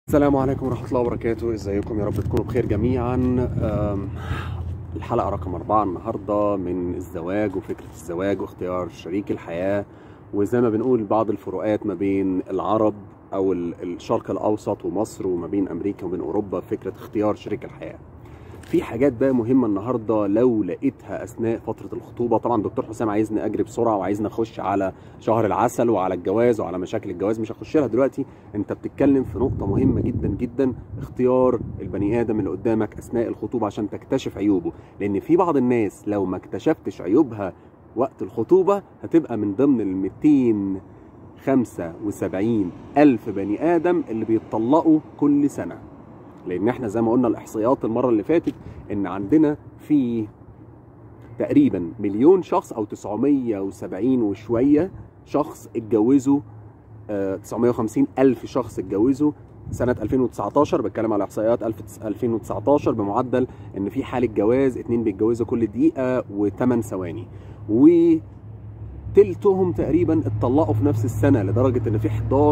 السلام عليكم ورحمة الله وبركاته ازيكم يا رب تكونوا بخير جميعا أم، الحلقة رقم أربعة النهاردة من الزواج وفكرة الزواج واختيار شريك الحياة وزي ما بنقول بعض الفروقات ما بين العرب أو ال- الشرق الأوسط ومصر وما بين أمريكا وبين أوروبا في فكرة اختيار شريك الحياة في حاجات بقى مهمة النهاردة لو لقيتها أثناء فترة الخطوبة طبعا دكتور حسام عايزني أجري بسرعة وعايزني أخش على شهر العسل وعلى الجواز وعلى مشاكل الجواز مش هخش لها دلوقتي انت بتتكلم في نقطة مهمة جدا جدا اختيار البني ادم اللي قدامك اثناء الخطوبة عشان تكتشف عيوبه لان في بعض الناس لو ما اكتشفتش عيوبها وقت الخطوبة هتبقى من ضمن ال 275 الف بني ادم اللي بيتطلقوا كل سنة لان احنا زي ما قلنا الاحصائيات المرة اللي فاتت ان عندنا في تقريبا مليون شخص او 970 وشوية شخص اتجوزوا آه، 950 ألف شخص اتجوزوا سنة 2019 بتكلم على إحصائيات 2019 بمعدل إن في حالة جواز اتنين بيتجوزوا كل دقيقة و8 ثواني وتلتهم تقريبا اتطلقوا في نفس السنة لدرجة إن في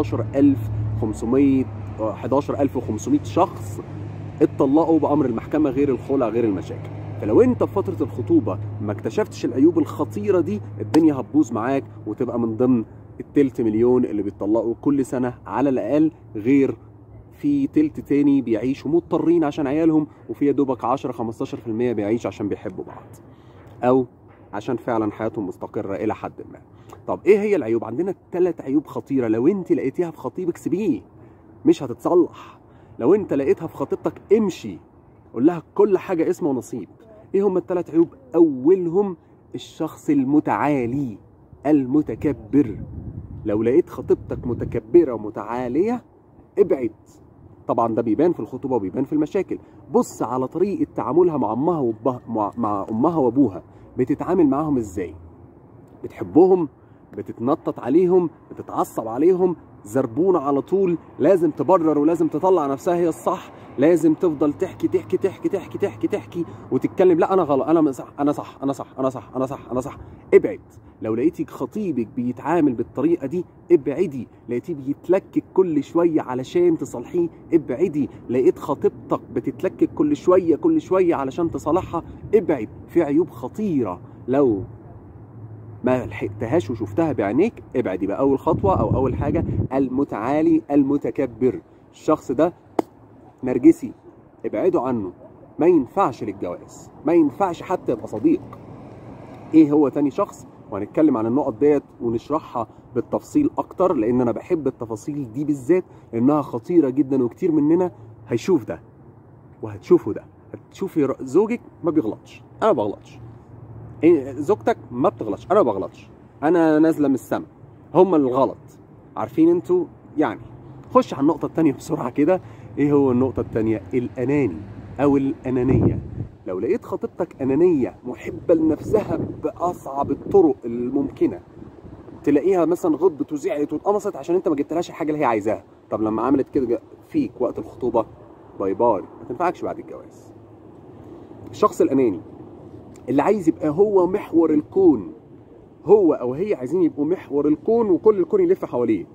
11500 آه، 11500 شخص اتطلقوا بأمر المحكمة غير الخلع غير المشاكل فلو انت في فترة الخطوبة ما اكتشفتش العيوب الخطيرة دي الدنيا هتبوظ معاك وتبقى من ضمن التلت مليون اللي بيتطلقوا كل سنة على الأقل غير في تلت تاني بيعيشوا مضطرين عشان عيالهم وفي يا دوبك 10 15% بيعيش عشان بيحبوا بعض أو عشان فعلا حياتهم مستقرة إلى حد ما طب إيه هي العيوب؟ عندنا ثلاث عيوب خطيرة لو أنت لقيتيها في خطيبك سيبيه مش هتتصلح لو أنت لقيتها في خطيبتك امشي قول لها كل حاجة اسمه ونصيب إيه هم الثلاث عيوب؟ أولهم الشخص المتعالي المتكبر لو لقيت خطيبتك متكبرة ومتعالية ابعد طبعا ده بيبان في الخطوبة وبيبان في المشاكل بص على طريقة تعاملها مع أمها وأبها مع, مع أمها وأبوها بتتعامل معاهم إزاي بتحبهم بتتنطط عليهم بتتعصب عليهم زربونة على طول لازم تبرر ولازم تطلع نفسها هي الصح لازم تفضل تحكي تحكي تحكي تحكي تحكي تحكي وتتكلم لا انا غلط انا صح انا صح انا صح انا صح انا صح انا صح ابعد لو لقيتي خطيبك بيتعامل بالطريقه دي ابعدي لقيتيه بيتلكك كل شويه علشان تصالحيه ابعدي لقيت خطيبتك بتتلكك كل شويه كل شويه علشان تصالحها ابعد في عيوب خطيره لو ما لحقتهاش وشفتها بعينيك ابعد يبقى اول خطوه او اول حاجه المتعالي المتكبر الشخص ده نرجسي ابعدوا عنه ما ينفعش للجواز ما ينفعش حتى يبقى صديق ايه هو تاني شخص وهنتكلم عن النقط ديت ونشرحها بالتفصيل اكتر لان انا بحب التفاصيل دي بالذات لانها خطيره جدا وكتير مننا هيشوف ده وهتشوفه ده هتشوفي ر- زوجك ما بيغلطش انا ما بغلطش إيه، زوجتك ما بتغلطش انا ما بغلطش انا نازله من السما هم الغلط عارفين انتوا يعني خش على النقطه التانية بسرعه كده ايه هو النقطه التانية الاناني او الانانيه لو لقيت خطيبتك انانيه محبه لنفسها باصعب الطرق الممكنه تلاقيها مثلا غضبت وزعلت واتقمصت عشان انت ما جبتلهاش الحاجه اللي هي عايزاها طب لما عملت كده فيك وقت الخطوبه باي باي ما تنفعكش بعد الجواز الشخص الاناني اللي عايز يبقى هو محور الكون هو او هي عايزين يبقوا محور الكون وكل الكون يلف حواليه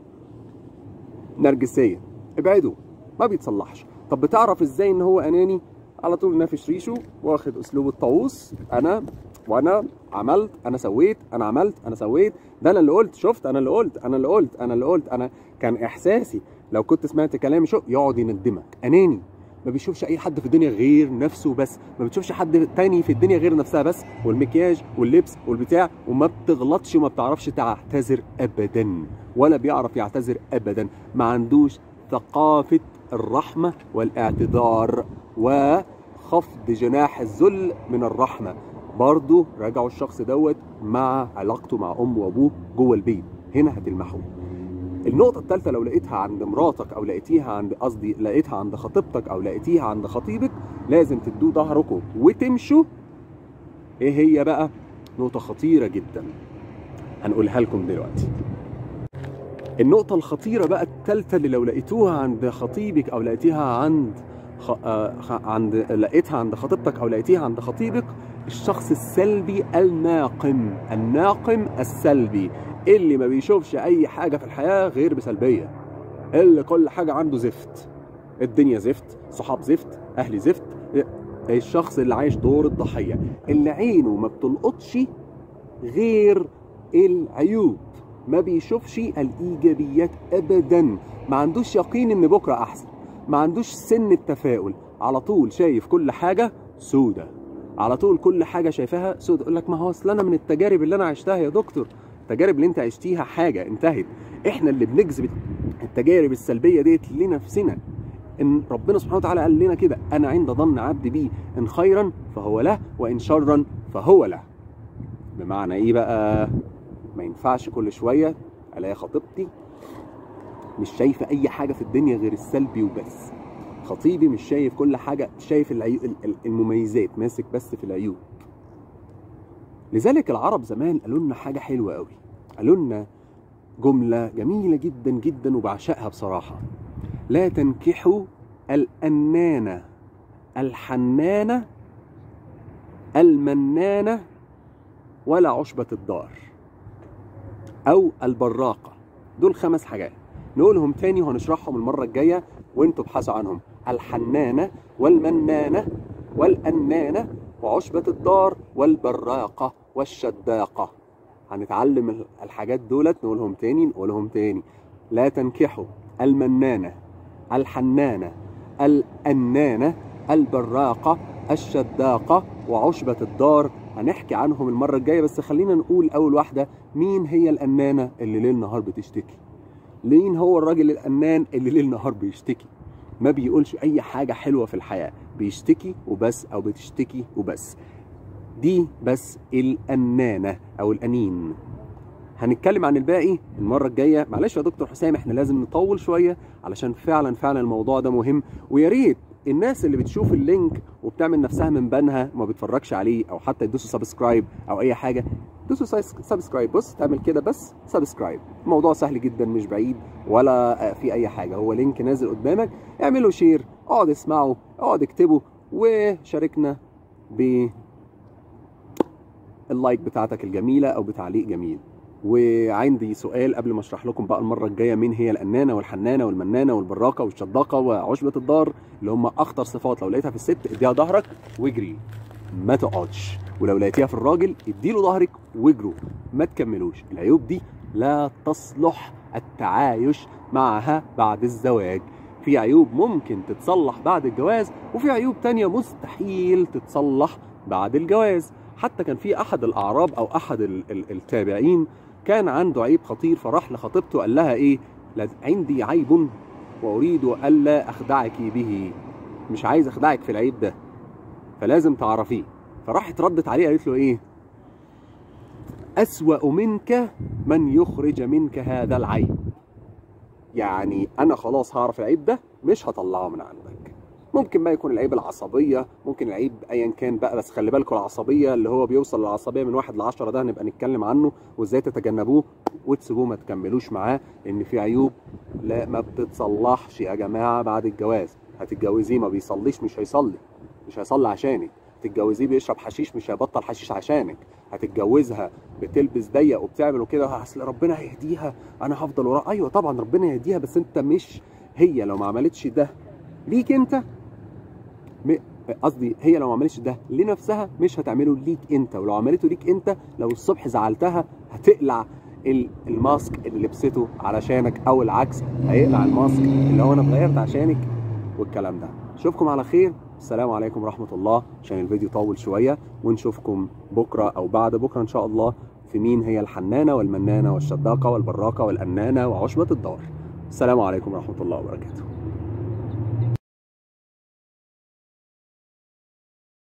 نرجسيه ابعدوا ما بيتصلحش طب بتعرف ازاي ان هو اناني على طول نافش ريشه واخد اسلوب الطاووس انا وانا عملت انا سويت انا عملت انا سويت ده انا اللي قلت شفت انا اللي قلت انا اللي قلت انا اللي قلت انا كان احساسي لو كنت سمعت كلامي شو يقعد يندمك اناني ما بيشوفش اي حد في الدنيا غير نفسه بس ما بتشوفش حد تاني في الدنيا غير نفسها بس والمكياج واللبس والبتاع وما بتغلطش وما بتعرفش تعتذر ابدا ولا بيعرف يعتذر ابدا ما عندوش ثقافة الرحمة والاعتذار وخفض جناح الذل من الرحمة برضه راجعوا الشخص دوت مع علاقته مع امه وابوه جوه البيت هنا هتلمحوه النقطة الثالثة لو لقيتها عند مراتك أو لقيتيها عند قصدي لقيتها عند خطيبتك أو لقيتيها عند خطيبك لازم تدوا ظهركم وتمشوا إيه هي بقى؟ نقطة خطيرة جدا هنقولها لكم دلوقتي. النقطة الخطيرة بقى الثالثة اللي لو لقيتوها عند خطيبك أو لقيتيها عند خ... آه... خ... عند لقيتها عند خطيبتك أو لقيتيها عند خطيبك الشخص السلبي الناقم الناقم السلبي اللي ما بيشوفش اي حاجه في الحياه غير بسلبيه اللي كل حاجه عنده زفت الدنيا زفت صحاب زفت اهلي زفت الشخص اللي عايش دور الضحيه اللي عينه ما بتلقطش غير العيوب ما بيشوفش الايجابيات ابدا ما عندوش يقين ان بكره احسن ما عندوش سن التفاؤل على طول شايف كل حاجه سودة على طول كل حاجه شايفاها سودة يقول لك ما هو اصل انا من التجارب اللي انا عشتها يا دكتور التجارب اللي انت عشتيها حاجه انتهت احنا اللي بنجذب التجارب السلبيه ديت لنفسنا ان ربنا سبحانه وتعالى قال لنا كده انا عند ظن عبدي بي ان خيرا فهو له وان شرا فهو له بمعنى ايه بقى ما ينفعش كل شويه الاقي خطيبتي مش شايفه اي حاجه في الدنيا غير السلبي وبس خطيبي مش شايف كل حاجه شايف العيو... المميزات ماسك بس في العيوب لذلك العرب زمان قالوا لنا حاجه حلوه قوي قالوا لنا جمله جميله جدا جدا وبعشقها بصراحه لا تنكحوا الأنانة الحنانة المنانة ولا عشبة الدار أو البراقة دول خمس حاجات نقولهم تاني وهنشرحهم المرة الجاية وانتوا ابحثوا عنهم الحنانة والمنانة والأنانة وعشبة الدار والبراقة والشداقة هنتعلم الحاجات دولت نقولهم تاني نقولهم تاني لا تنكحوا المنانة الحنانة الأنانة البراقة الشداقة وعشبة الدار هنحكي عنهم المرة الجاية بس خلينا نقول أول واحدة مين هي الأنانة اللي ليل نهار بتشتكي مين هو الراجل الأنان اللي ليل نهار بيشتكي ما بيقولش أي حاجة حلوة في الحياة بيشتكي وبس أو بتشتكي وبس دي بس الأنانة أو الأنين هنتكلم عن الباقي المرة الجاية معلش يا دكتور حسام احنا لازم نطول شوية علشان فعلا فعلا الموضوع ده مهم ويا ريت الناس اللي بتشوف اللينك وبتعمل نفسها من بنها وما بتفرجش عليه او حتى يدوسوا سبسكرايب او اي حاجة دوسوا سبسكرايب بص تعمل كده بس سبسكرايب الموضوع سهل جدا مش بعيد ولا في اي حاجة هو لينك نازل قدامك اعملوا شير اقعد اسمعوا اقعد اكتبوا وشاركنا ب اللايك بتاعتك الجميلة او بتعليق جميل وعندي سؤال قبل ما اشرح لكم بقى المره الجايه مين هي الانانه والحنانه والمنانه والبراقه والشداقه وعشبه الدار اللي هم اخطر صفات لو لقيتها في الست اديها ظهرك واجري ما تقعدش ولو لقيتيها في الراجل اديله ظهرك واجروا ما تكملوش العيوب دي لا تصلح التعايش معها بعد الزواج في عيوب ممكن تتصلح بعد الجواز وفي عيوب تانية مستحيل تتصلح بعد الجواز حتى كان في احد الاعراب او احد التابعين كان عنده عيب خطير فراح لخطيبته قال لها ايه عندي عيب واريد الا اخدعك به مش عايز اخدعك في العيب ده فلازم تعرفيه فراحت ردت عليه قالت له ايه اسوا منك من يخرج منك هذا العيب يعني انا خلاص هعرف العيب ده مش هطلعه من عندك ممكن بقى يكون العيب العصبيه ممكن العيب ايا كان بقى بس خلي بالكم العصبيه اللي هو بيوصل للعصبيه من واحد لعشرة ده هنبقى نتكلم عنه وازاي تتجنبوه وتسيبوه ما تكملوش معاه لان في عيوب لا ما بتتصلحش يا جماعه بعد الجواز هتتجوزيه ما بيصليش مش هيصلي مش هيصلي عشانك هتتجوزيه بيشرب حشيش مش هيبطل حشيش عشانك هتتجوزها بتلبس ضيق وبتعمل وكده اصل ربنا هيهديها انا هفضل وراها ايوه طبعا ربنا يهديها بس انت مش هي لو ما عملتش ده ليك انت قصدي هي لو ما عملتش ده لنفسها مش هتعمله ليك انت ولو عملته ليك انت لو الصبح زعلتها هتقلع الماسك اللي لبسته علشانك او العكس هيقلع الماسك اللي هو انا اتغيرت عشانك والكلام ده اشوفكم على خير السلام عليكم ورحمه الله عشان الفيديو طول شويه ونشوفكم بكره او بعد بكره ان شاء الله في مين هي الحنانه والمنانه والشداقه والبراقه والانانه وعشبه الدار السلام عليكم ورحمه الله وبركاته